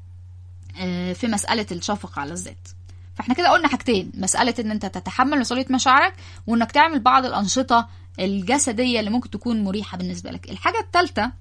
S2: آه، في مساله الشفقه على الذات فاحنا كده قلنا حاجتين مساله ان انت تتحمل مسؤوليه مشاعرك وانك تعمل بعض الانشطه الجسديه اللي ممكن تكون مريحه بالنسبه لك الحاجه الثالثه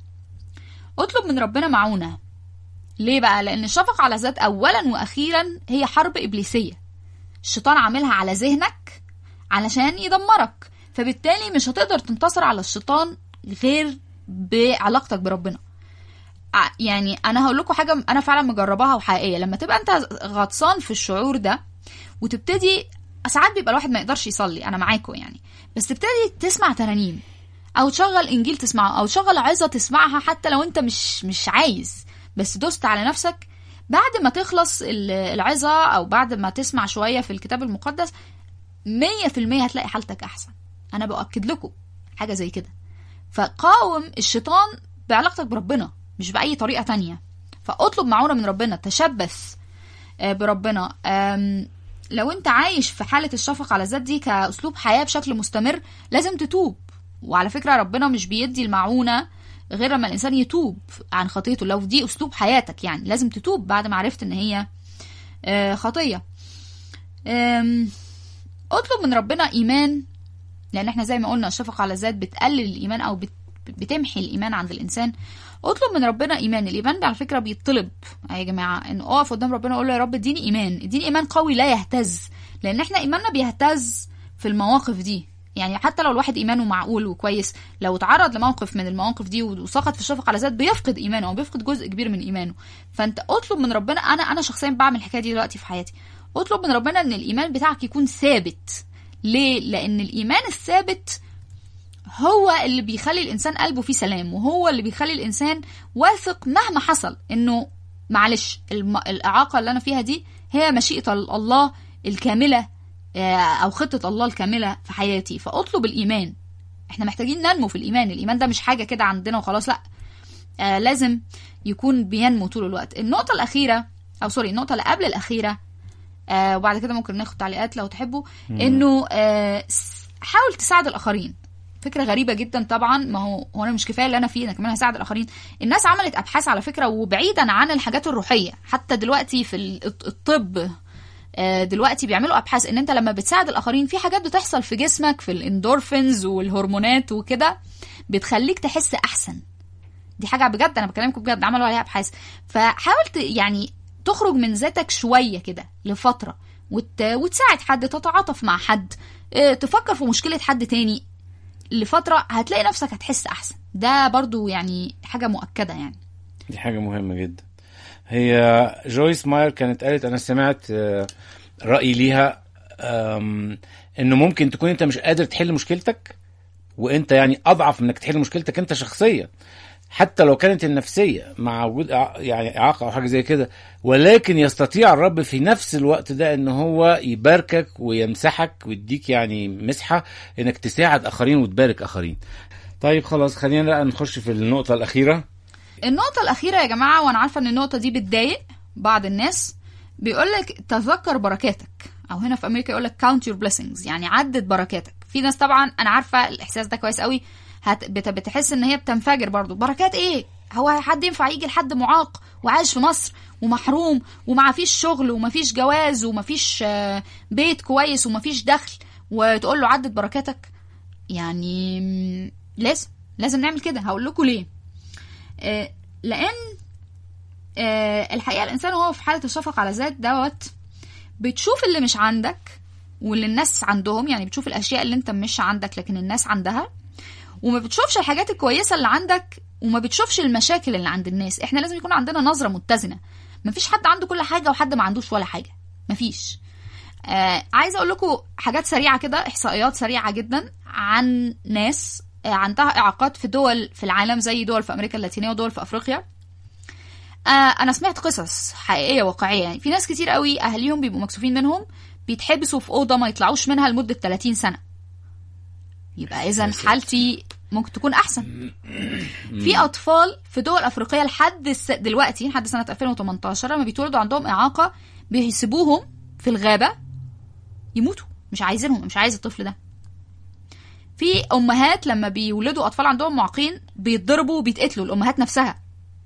S2: اطلب من ربنا معونه ليه بقى لان الشفقه على الذات اولا واخيرا هي حرب ابليسيه الشيطان عاملها على ذهنك علشان يدمرك فبالتالي مش هتقدر تنتصر على الشيطان غير بعلاقتك بربنا ع- يعني انا هقول لكم حاجه انا فعلا مجرباها وحقيقيه لما تبقى انت غطسان في الشعور ده وتبتدي ساعات بيبقى الواحد ما يقدرش يصلي انا معاكم يعني بس تبتدي تسمع ترانيم او تشغل انجيل تسمعه او تشغل عظه تسمعها حتى لو انت مش مش عايز بس دوست على نفسك بعد ما تخلص ال- العظه او بعد ما تسمع شويه في الكتاب المقدس مية في المية هتلاقي حالتك أحسن أنا بأكد لكم حاجة زي كده فقاوم الشيطان بعلاقتك بربنا مش بأي طريقة تانية فاطلب معونة من ربنا تشبث آه، بربنا آم، لو انت عايش في حالة الشفقة على الذات دي كأسلوب حياة بشكل مستمر لازم تتوب وعلى فكرة ربنا مش بيدي المعونة غير لما الإنسان يتوب عن خطيته لو دي أسلوب حياتك يعني لازم تتوب بعد ما عرفت إن هي آه، خطية آم، اطلب من ربنا إيمان لأن احنا زي ما قلنا الشفقة على الذات بتقلل الإيمان أو بت- بتمحي الإيمان عند الإنسان اطلب من ربنا ايمان الايمان ده على فكره بيطلب يا جماعه ان اقف قدام ربنا اقول له يا رب اديني ايمان اديني ايمان قوي لا يهتز لان احنا ايماننا بيهتز في المواقف دي يعني حتى لو الواحد ايمانه معقول وكويس لو اتعرض لموقف من المواقف دي وسقط في الشفقه على ذات بيفقد ايمانه او بيفقد جزء كبير من ايمانه فانت اطلب من ربنا انا انا شخصيا بعمل الحكايه دي دلوقتي في حياتي اطلب من ربنا ان الايمان بتاعك يكون ثابت ليه لان الايمان الثابت هو اللي بيخلي الانسان قلبه فيه سلام وهو اللي بيخلي الانسان واثق مهما حصل انه معلش الم... الاعاقه اللي انا فيها دي هي مشيئه ال- الله الكامله آه، او خطه الله الكامله في حياتي فاطلب الايمان احنا محتاجين ننمو في الايمان الايمان ده مش حاجه كده عندنا وخلاص لا آه لازم يكون بينمو طول الوقت النقطه الاخيره او سوري النقطه اللي قبل الاخيره آه وبعد كده ممكن ناخد تعليقات لو تحبوا انه آه س- حاول تساعد الاخرين فكره غريبه جدا طبعا ما هو هو انا مش كفايه اللي انا فيه انا كمان هساعد الاخرين الناس عملت ابحاث على فكره وبعيدا عن الحاجات الروحيه حتى دلوقتي في ال- الط- الطب آه، دلوقتي بيعملوا ابحاث ان انت لما بتساعد الاخرين في حاجات بتحصل في جسمك في الاندورفينز والهرمونات وكده بتخليك تحس احسن دي حاجه بجد انا بكلمكم بجد عملوا عليها ابحاث فحاول ت- يعني تخرج من ذاتك شويه كده لفتره وت... وتساعد حد تتعاطف مع حد آه، تفكر في مشكله حد تاني لفتره هتلاقي نفسك هتحس احسن ده برضو يعني حاجه مؤكده يعني
S1: دي حاجة مهمة جدا هي جويس ماير كانت قالت أنا سمعت آه، رايي ليها أم، انه ممكن تكون انت مش قادر تحل مشكلتك وانت يعني اضعف من انك تحل مشكلتك انت شخصيا حتى لو كانت النفسيه مع وجود إع- يعني اعاقه او حاجه زي كده ولكن يستطيع الرب في نفس الوقت ده ان هو يباركك ويمسحك ويديك يعني مسحه انك تساعد اخرين وتبارك اخرين طيب خلاص خلينا بقى نخش في النقطه الاخيره
S2: النقطة الأخيرة يا جماعة وأنا عارفة إن النقطة دي بتضايق بعض الناس بيقولك تذكر بركاتك أو هنا في أمريكا يقولك count your blessings يعني عدد بركاتك في ناس طبعا أنا عارفة الإحساس ده كويس قوي هت بت- بتحس إن هي بتنفجر برضو بركات إيه هو حد ينفع يجي لحد معاق وعايش في مصر ومحروم وما فيش شغل وما فيش جواز وما فيش آه، بيت كويس وما فيش دخل وتقول له عدد بركاتك يعني مم، لازم لازم نعمل كده هقول لكم ليه آه، لان آه، الحقيقه الانسان وهو في حاله الشفقه على الذات دوت بتشوف اللي مش عندك واللي الناس عندهم يعني بتشوف الاشياء اللي انت مش عندك لكن الناس عندها وما بتشوفش الحاجات الكويسه اللي عندك وما بتشوفش المشاكل اللي عند الناس احنا لازم يكون عندنا نظره متزنه مفيش حد عنده كل حاجه وحد ما عندوش ولا حاجه مفيش آه عايزه اقول لكم حاجات سريعه كده احصائيات سريعه جدا عن ناس آه عندها اعاقات في دول في العالم زي دول في امريكا اللاتينيه ودول في افريقيا آه انا سمعت قصص حقيقيه واقعيه يعني في ناس كتير قوي اهاليهم بيبقوا مكسوفين منهم بيتحبسوا في اوضه ما يطلعوش منها لمده 30 سنه يبقى اذا حالتي ممكن تكون احسن في اطفال في دول افريقيه لحد الس- دلوقتي لحد سنه 2018 لما بيتولدوا عندهم اعاقه بيسيبوهم في الغابه يموتوا مش عايزينهم مش عايز الطفل ده في امهات لما بيولدوا اطفال عندهم معاقين بيتضربوا وبيتقتلوا الامهات نفسها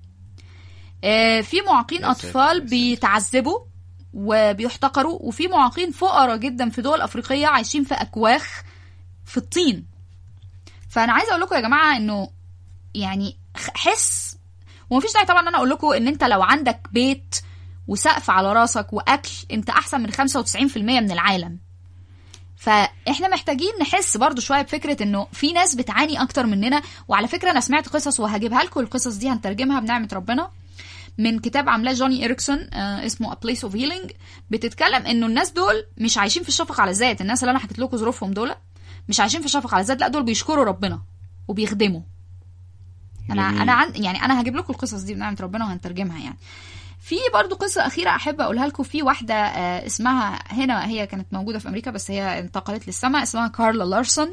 S2: آه، في معاقين
S1: يا ساتر،
S2: اطفال
S1: يا ساتر.
S2: بيتعذبوا وبيحتقروا وفي معاقين فقراء جدا في دول افريقيه عايشين في اكواخ في الطين فانا عايزه اقول لكم يا جماعه انه يعني خ- حس ومفيش داعي طبعا ان انا اقول لكم ان انت لو عندك بيت وسقف على راسك واكل انت احسن من 95% من العالم فاحنا محتاجين نحس برضو شويه بفكره انه في ناس بتعاني اكتر مننا وعلى فكره انا سمعت قصص وهجيبها لكم القصص دي هنترجمها بنعمه ربنا من كتاب عاملاه جوني اريكسون آه اسمه A Place of Healing بتتكلم انه الناس دول مش عايشين في الشفقه على الذات الناس اللي انا حكيت لكم ظروفهم دول مش عايشين في الشفقه على الذات لا دول بيشكروا ربنا وبيخدموا انا
S1: جميل.
S2: انا عن يعني انا هجيب لكم القصص دي بنعمه ربنا وهنترجمها يعني في برضو قصة أخيرة أحب أقولها لكم في واحدة آه، اسمها هنا هي كانت موجودة في أمريكا بس هي انتقلت للسماء اسمها كارلا لارسون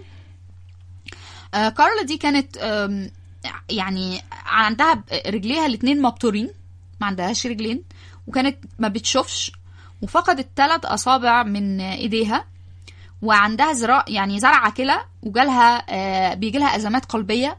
S2: آه، كارلا دي كانت آم، يعني عندها ب- رجليها الاتنين مبتورين ما عندهاش رجلين وكانت ما بتشوفش وفقدت ثلاث أصابع من آه، إيديها وعندها زراع يعني زرعة كلى وجالها آه، بيجيلها أزمات قلبية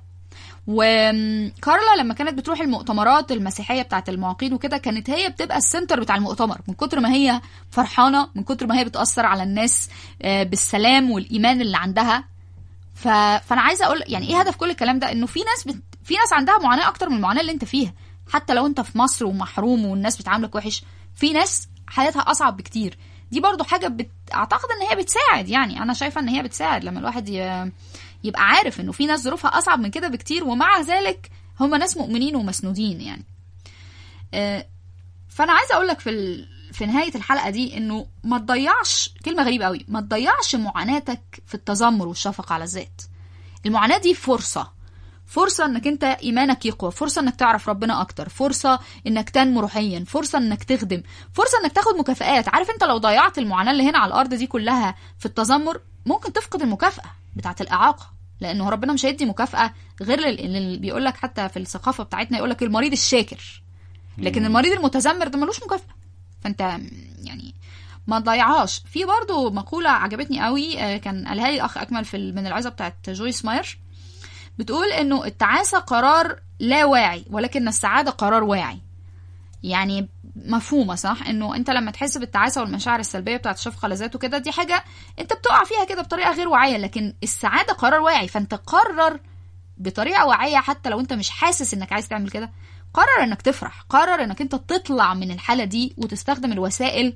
S2: وكارلا لما كانت بتروح المؤتمرات المسيحيه بتاعت المعاقين وكده كانت هي بتبقى السنتر بتاع المؤتمر من كتر ما هي فرحانه من كتر ما هي بتاثر على الناس آه، بالسلام والايمان اللي عندها ف... فانا عايزه اقول يعني ايه هدف كل الكلام ده انه في ناس بت... في ناس عندها معاناه اكتر من المعاناه اللي انت فيها حتى لو انت في مصر ومحروم والناس بتعاملك وحش في ناس حياتها اصعب بكتير دي برضو حاجه بت... اعتقد ان هي بتساعد يعني انا شايفه ان هي بتساعد لما الواحد ي... يبقى عارف انه في ناس ظروفها اصعب من كده بكتير ومع ذلك هم ناس مؤمنين ومسنودين يعني آه، فانا عايزه اقول لك في ال... في نهايه الحلقه دي انه ما تضيعش كلمه غريبه قوي ما تضيعش معاناتك في التذمر والشفقه على الذات المعاناه دي فرصه فرصة انك انت ايمانك يقوى فرصة انك تعرف ربنا اكتر فرصة انك تنمو روحيا فرصة انك تخدم فرصة انك تاخد مكافآت عارف انت لو ضيعت المعاناة اللي هنا على الارض دي كلها في التذمر ممكن تفقد المكافأة بتاعت الاعاقة لانه ربنا مش هيدي مكافأة غير اللي بيقول لك حتى في الثقافة بتاعتنا يقول لك المريض الشاكر لكن المريض المتذمر ده ملوش مكافأة فانت يعني ما تضيعهاش في برضو مقولة عجبتني قوي آه، كان قالها لي اخ اكمل في ال- من العظة بتاعت جويس ماير بتقول انه التعاسة قرار لا واعي ولكن السعادة قرار واعي يعني مفهومة صح انه انت لما تحس بالتعاسة والمشاعر السلبية بتاعت الشفقة على ذاته كده دي حاجة انت بتقع فيها كده بطريقة غير واعية لكن السعادة قرار واعي فانت قرر بطريقة واعية حتى لو انت مش حاسس انك عايز تعمل كده قرر انك تفرح قرر انك انت تطلع من الحالة دي وتستخدم الوسائل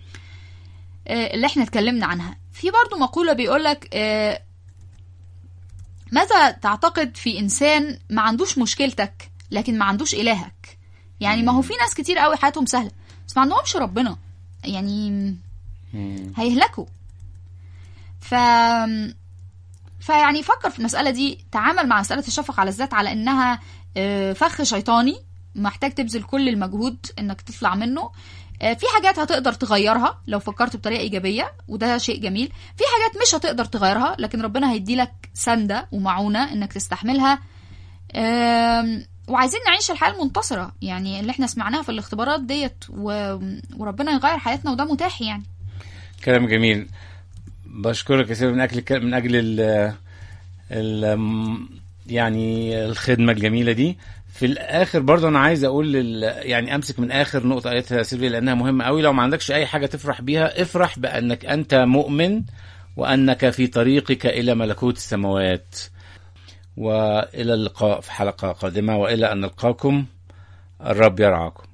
S2: آه، اللي احنا اتكلمنا عنها في برضو مقولة بيقولك آه، ماذا تعتقد في انسان ما عندوش مشكلتك لكن ما عندوش الهك يعني ما هو في ناس كتير قوي حياتهم سهله بس ما عندهمش ربنا يعني
S1: مم.
S2: هيهلكوا ف فيعني فكر في المسألة دي تعامل مع مسألة الشفقة على الذات على إنها آه، فخ شيطاني محتاج تبذل كل المجهود إنك تطلع منه آه، في حاجات هتقدر تغيرها لو فكرت بطريقة إيجابية وده شيء جميل في حاجات مش هتقدر تغيرها لكن ربنا هيديلك سندة ومعونة إنك تستحملها آم، وعايزين نعيش الحياة المنتصرة يعني اللي احنا سمعناها في الاختبارات ديت و... وربنا يغير حياتنا وده متاح يعني
S1: كلام جميل بشكرك يا سيدي من اجل من اجل ال ال يعني الخدمه الجميله دي في الاخر برضه انا عايز اقول لل يعني امسك من اخر نقطه قالتها سيلفيا لانها مهمه قوي لو ما عندكش اي حاجه تفرح بيها افرح بانك انت مؤمن وانك في طريقك الى ملكوت السماوات والى اللقاء في حلقه قادمه والى ان نلقاكم الرب يرعاكم